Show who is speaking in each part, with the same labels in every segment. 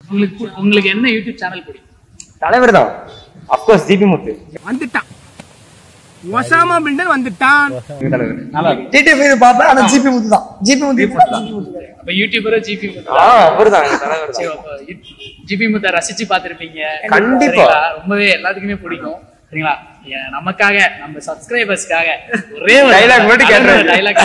Speaker 1: உங்களுக்கு பு- உங்களுக்கு என்ன யூடியூப் சேனல் பிடிக்கும்
Speaker 2: தலைவர் தான் அப்கோர்ஸ் ஜிபி முத்து
Speaker 3: வந்துட்டான் ஒசாமா பில்டன் வந்துட்டான்
Speaker 2: எங்க தலைவர்
Speaker 1: நல்லா இருக்கும்
Speaker 4: டிடிஎஃப் இது பார்ப்பேன் ஆனா ஜிபி முத்து தான் ஜிபி முத்து
Speaker 1: அப்ப யூடியூபரோ ஜிபி
Speaker 2: ஆ அவர் தான் எங்க தலைவர் தான்
Speaker 1: ஜிபி முத்த ரசிச்சு பார்த்திருப்பீங்க
Speaker 2: கண்டிப்பா.
Speaker 1: சரிங்களா? ரொம்பவே எல்லாத்துக்குமே பிடிக்கும் சரிங்களா ஏன் நமக்காக நம்ம சப்ஸ்கிரைபர்ஸ்க்காக ஒரே ஒரு
Speaker 2: Dialogue மட்டும் கேட்டுறாரு.
Speaker 1: டைலாக்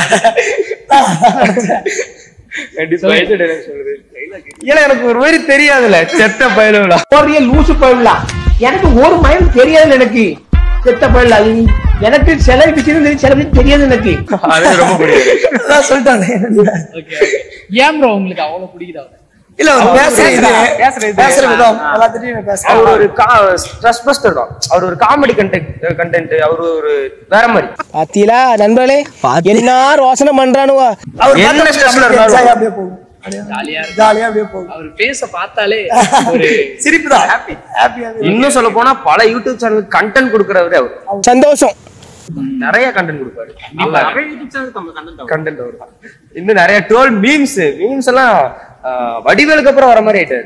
Speaker 2: கண்டிப்பா எது dialogue சொல்றது ஏன்னா எனக்கு ஒரு மாதிரி தெரியாதுல செத்த பயலுங்களா
Speaker 3: போறிய லூசு போயிடல எனக்கு ஒரு மைண்ட் தெரியாது எனக்கு செத்த போயிடல எனக்கு சில விஷயம் தெரியும் சில விஷயம் தெரியாது எனக்கு
Speaker 2: அது ரொம்ப பிடிக்கும்
Speaker 4: அதான் சொல்லிட்டாங்க
Speaker 1: ஓகே ஏன் ப்ரோ உங்களுக்கு அவ்வளவு பிடிக்குது அவர்
Speaker 4: இல்ல அவர் பேசுற இது
Speaker 2: பேசுற இது.
Speaker 4: பேசுற விதம் எல்லாத்திட்டையும் பேசுற
Speaker 2: அவர் ஒரு ஸ்ட்ரெஸ் பஸ்டர் தான் அவர் ஒரு காமெடி கண்டென்ட் கண்டென்ட் அவர் ஒரு வேற மாதிரி
Speaker 3: பாத்தீங்களா நண்பர்களே என்ன ரோசனை பண்றானுவா
Speaker 4: அவர்
Speaker 2: என்ன
Speaker 4: பார்த்தா
Speaker 2: stressல
Speaker 4: நமக்கு
Speaker 2: இருந்தாலும்.
Speaker 4: enjoy அப்படியே போகும்
Speaker 1: ஜாலியா இருக்கும்
Speaker 4: ஜாலியா அப்படியே போகும்
Speaker 1: அவர் பேச பார்த்தாலே ஒரு
Speaker 4: சிரிப்பு தான் ஹாப்பி ஹாப்பியா
Speaker 2: இன்னும் சொல்ல போனா பல யூடியூப் சேனலுக்கு கண்டென்ட் கொடுக்கறவரே அவர்
Speaker 3: சந்தோஷம்
Speaker 2: நிறைய கண்டென்ட் கொடுப்பாரு கண்டென்ட் அவர் தான் இன்னும் நிறைய டுவெல் மீம்ஸ் மீம்ஸ் எல்லாம் ஆஹ், வடிவேலுக்கு அப்புறம் வர மாதிரி ஆயிட்டாரு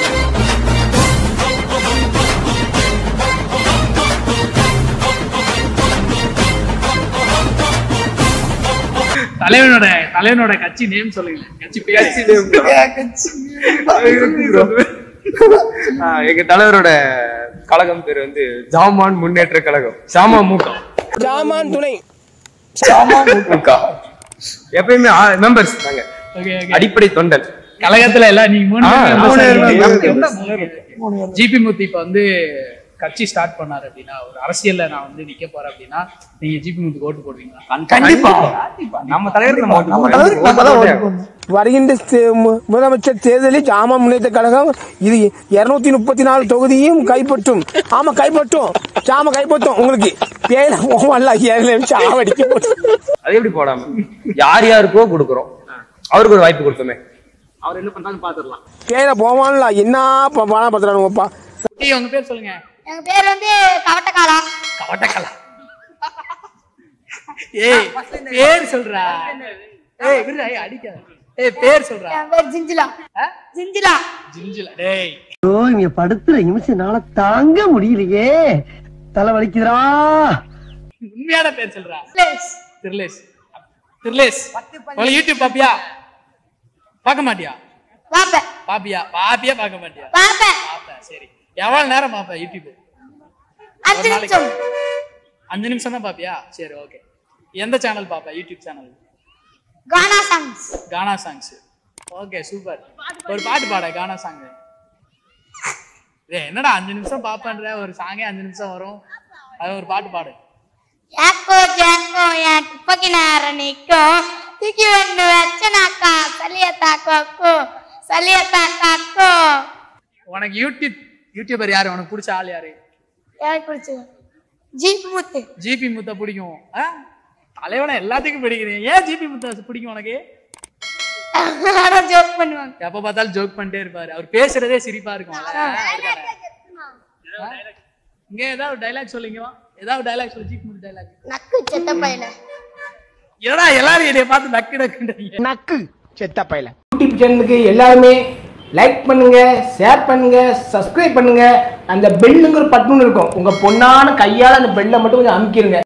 Speaker 1: தலைவனோட தலைவனோட கட்சி நேம் சொல்லுங்க கட்சி பேர்
Speaker 2: ஆஹ், எங்க தலைவரோட கழகம் பேர் வந்து ஜாமான் முன்னேற்ற கழகம் சாமா மூக்கா
Speaker 3: ஜாமான் துணை
Speaker 2: மூக்கா எப்பயுமே மெம்பர்ஸ் நாங்க
Speaker 1: ஓகே ஓகே
Speaker 2: அடிப்படை தொண்டல்
Speaker 1: கழகத்துல எல்லாம் நீங்க மூணு
Speaker 2: ஆ,
Speaker 1: பேரும்
Speaker 2: மூணு
Speaker 1: members
Speaker 2: பேரும்
Speaker 1: ஆ
Speaker 2: members.
Speaker 1: இருக்கீங்க. ஜிபி மூர்த்தி இப்ப வந்து கட்சி ஸ்டார்ட் பண்ணாரு அப்படின்னா ஒரு அரசியல்ல நான் வந்து நிக்க போறேன் அப்படின்னா நீங்க ஜிபி மூர்த்திக்கு ஓட்டு போடுவீங்களா
Speaker 4: கண்டிப்பா
Speaker 2: நம்ம தலைவர் நம்ம ஓட்டு
Speaker 4: நம்ம
Speaker 2: போடுவோம்.
Speaker 4: தலைவருக்கு நம்ம தான் ஓட்டு போடணும்
Speaker 3: வருகின்ற தே- மு- முதலமைச்சர் தேர்தலில் ஜாமா முன்னேற்ற கழகம் இது இருநூத்தி முப்பத்தி நாலு தொகுதியும் கைப்பற்றும் ஆமா கைப்பற்றும் ஜாம கைப்பற்றும் உங்களுக்கு பேர போவல்ல ஏழு சாவடிக்க போட்டு
Speaker 2: அது எப்படி போடாம யார் யாருக்கோ கொடுக்குறோம் அவருக்கு ஒரு வாய்ப்பு கொடுத்தோமே
Speaker 3: பேர போவான்ல என்ன ப- பணம் பத்துறானுங்கப்பா
Speaker 1: குட்டி உங்க பேர் சொல்லுங்க
Speaker 5: எங்க பேர் வந்து கவட்டக்காலா
Speaker 1: கவட்டக்கலா ஏய் பேர் சொல்றா ஏய் விடு ஏய் அடிக்காத ஏய் பேர் சொல்றா
Speaker 5: என் பேர் ஜிஞ்சிலா
Speaker 1: ஆ?
Speaker 5: ஜிஞ்சிலா
Speaker 1: ஜிஞ்சில டேய்
Speaker 6: ஐயோ இங்க படுத்துற நிமிஷம்னால தாங்க முடியலையே தலை வலிக்குதுடா
Speaker 1: உண்மையான பேர் சொல்றா
Speaker 5: பிளேஸ்
Speaker 1: திருலேஷ் திருலேஷ் உங்களை யூடியூப் பாப்பியா பார்க்க மாட்டியா
Speaker 5: பாப்பேன்
Speaker 1: பாப்பியா பாப்பியா பார்க்க மாட்டியா
Speaker 5: பாப்பேன்
Speaker 1: பாப்பேன் சரி எவ்வளவு நேரம் பாப்பேன் யூடியூப்
Speaker 5: அஞ்சு நிமிஷம்
Speaker 1: அஞ்சு நிமிஷம் தான் பாப்பியா சரி ஓகே எந்த சேனல் பாப்பா YouTube channel
Speaker 5: gaana songs
Speaker 1: gaana songs okay super ஒரு பாட்டு பாட கானா சாங் என்னடா அஞ்சு நிமிஷம் பாப்பேன்ற ஒரு சாங்கே அஞ்சு நிமிஷம் வரும் அது ஒரு பாட்டு பாடு
Speaker 5: யாக்கோ ஜாக்கோ என் துப்பக்கி நேரம் நிக்கும் தூக்கி வந்து வச்சனாக்கா சலியத்தா கோக்கோ சலியத்தா காக்கோ
Speaker 1: உனக்கு யூடியூப் யூடியூபர் யாரு உனக்கு பிடிச்ச ஆள் யாரு
Speaker 5: எனக்கு பிடிச்சது ஜீப் முத்து
Speaker 1: ஜிபி முத்த பிடிக்கும் ஆ? தலைவனை எல்லாத்துக்கும் பிடிக்கிறேன் ஏன் ஜிபி முத்த பிடிக்கும் உனக்கு
Speaker 5: ஆனா ஜோக் பண்ணுவாங்க
Speaker 1: எப்ப பார்த்தாலும் ஜோக் பண்ணிட்டே இருப்பாரு அவர் பேசுறதே சிரிப்பா இருக்கும் ஆ? இங்க ஏதாவது டைலாக் சொல்லுங்க ஏதாவது டைலாக் சொல்லு ஜிபி முத்து டைலாக்
Speaker 5: நக்கு செத்த பையல
Speaker 1: என்னடா எல்லாரும் என்னைய பார்த்து நக்கு நக்குன்றீங்க
Speaker 3: நக்கு செத்த பையல யூடியூப் சேனலுக்கு எல்லாருமே லைக் பண்ணுங்க ஷேர் பண்ணுங்க சப்ஸ்கிரைப் பண்ணுங்க அந்த பெல்லுங்கிற பட்டன் இருக்கும் உங்க பொண்ணான கையால அந்த பெல்லை மட்டும் கொஞ்சம் அமுக்கிருங்க